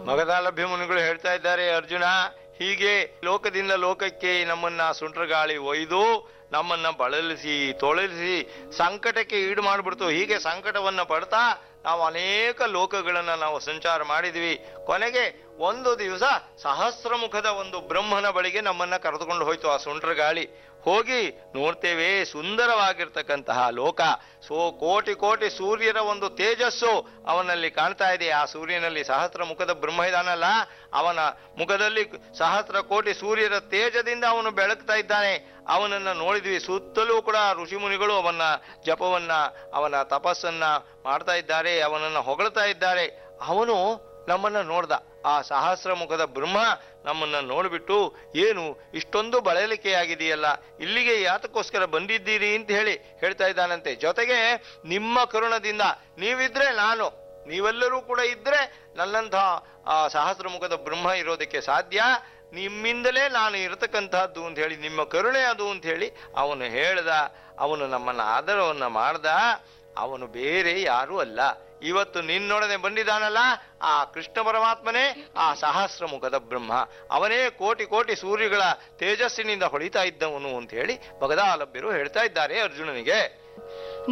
ಮಗದಾಲಭ್ಯ ಮುನಿಗಳು ಹೇಳ್ತಾ ಇದ್ದಾರೆ ಅರ್ಜುನ ಹೀಗೆ ಲೋಕದಿಂದ ಲೋಕಕ್ಕೆ ನಮ್ಮನ್ನ ಸುಂಟ್ರಗಾಳಿ ಒಯ್ದು ನಮ್ಮನ್ನ ಬಳಲಿಸಿ ತೊಳಲಿಸಿ ಸಂಕಟಕ್ಕೆ ಈಡು ಮಾಡಿಬಿಡ್ತು ಹೀಗೆ ಸಂಕಟವನ್ನ ಪಡ್ತಾ ನಾವು ಅನೇಕ ಲೋಕಗಳನ್ನ ನಾವು ಸಂಚಾರ ಮಾಡಿದ್ವಿ ಕೊನೆಗೆ ಒಂದು ದಿವಸ ಸಹಸ್ರಮುಖದ ಒಂದು ಬ್ರಹ್ಮನ ಬಳಿಗೆ ನಮ್ಮನ್ನ ಕರೆದುಕೊಂಡು ಹೋಯ್ತು ಆ ಸುಂಟ್ರಗಾಳಿ ಹೋಗಿ ನೋಡ್ತೇವೆ ಸುಂದರವಾಗಿರ್ತಕ್ಕಂತಹ ಲೋಕ ಸೋ ಕೋಟಿ ಕೋಟಿ ಸೂರ್ಯರ ಒಂದು ತೇಜಸ್ಸು ಅವನಲ್ಲಿ ಕಾಣ್ತಾ ಇದೆ ಆ ಸೂರ್ಯನಲ್ಲಿ ಸಹಸ್ರ ಮುಖದ ಬ್ರಹ್ಮ ಇದಾನಲ್ಲ ಅವನ ಮುಖದಲ್ಲಿ ಸಹಸ್ರ ಕೋಟಿ ಸೂರ್ಯರ ತೇಜದಿಂದ ಅವನು ಬೆಳಗ್ತಾ ಇದ್ದಾನೆ ಅವನನ್ನ ನೋಡಿದ್ವಿ ಸುತ್ತಲೂ ಕೂಡ ಋಷಿ ಮುನಿಗಳು ಅವನ ಜಪವನ್ನ ಅವನ ತಪಸ್ಸನ್ನ ಮಾಡ್ತಾ ಇದ್ದಾರೆ ಅವನನ್ನ ಹೊಗಳ್ತಾ ಇದ್ದಾರೆ ಅವನು ನಮ್ಮನ್ನ ನೋಡ್ದ ಆ ಸಹಸ್ರ ಮುಖದ ಬ್ರಹ್ಮ ನಮ್ಮನ್ನ ನೋಡ್ಬಿಟ್ಟು ಏನು ಇಷ್ಟೊಂದು ಬಳಲಿಕೆಯಾಗಿದೆಯಲ್ಲ ಇಲ್ಲಿಗೆ ಯಾತಕ್ಕೋಸ್ಕರ ಬಂದಿದ್ದೀರಿ ಅಂತ ಹೇಳಿ ಹೇಳ್ತಾ ಇದ್ದಾನಂತೆ ಜೊತೆಗೆ ನಿಮ್ಮ ಕರುಣದಿಂದ ನೀವಿದ್ರೆ ನಾನು ನೀವೆಲ್ಲರೂ ಕೂಡ ಇದ್ರೆ ನನ್ನಂತಹ ಆ ಸಹಸ್ರ ಮುಖದ ಬ್ರಹ್ಮ ಇರೋದಕ್ಕೆ ಸಾಧ್ಯ ನಿಮ್ಮಿಂದಲೇ ನಾನು ಇರತಕ್ಕಂತಹದ್ದು ಅಂತ ಹೇಳಿ ನಿಮ್ಮ ಕರುಣೆ ಅದು ಅಂತ ಹೇಳಿ ಅವನು ಹೇಳ್ದ ಅವನು ನಮ್ಮನ್ನ ಆದರವನ್ನ ಮಾಡ್ದ ಅವನು ಬೇರೆ ಯಾರೂ ಅಲ್ಲ ಇವತ್ತು ನಿನ್ನೊಡನೆ ಬಂದಿದ್ದಾನಲ್ಲ ಆ ಕೃಷ್ಣ ಪರಮಾತ್ಮನೇ ಆ ಸಹಸ್ರ ಮುಖದ ಬ್ರಹ್ಮ ಅವನೇ ಕೋಟಿ ಕೋಟಿ ಸೂರ್ಯಗಳ ತೇಜಸ್ಸಿನಿಂದ ಹೊಳಿತಾ ಇದ್ದವನು ಅಂತ ಹೇಳಿ ಭಗದಾಲಭ್ಯರು ಹೇಳ್ತಾ ಇದ್ದಾರೆ ಅರ್ಜುನನಿಗೆ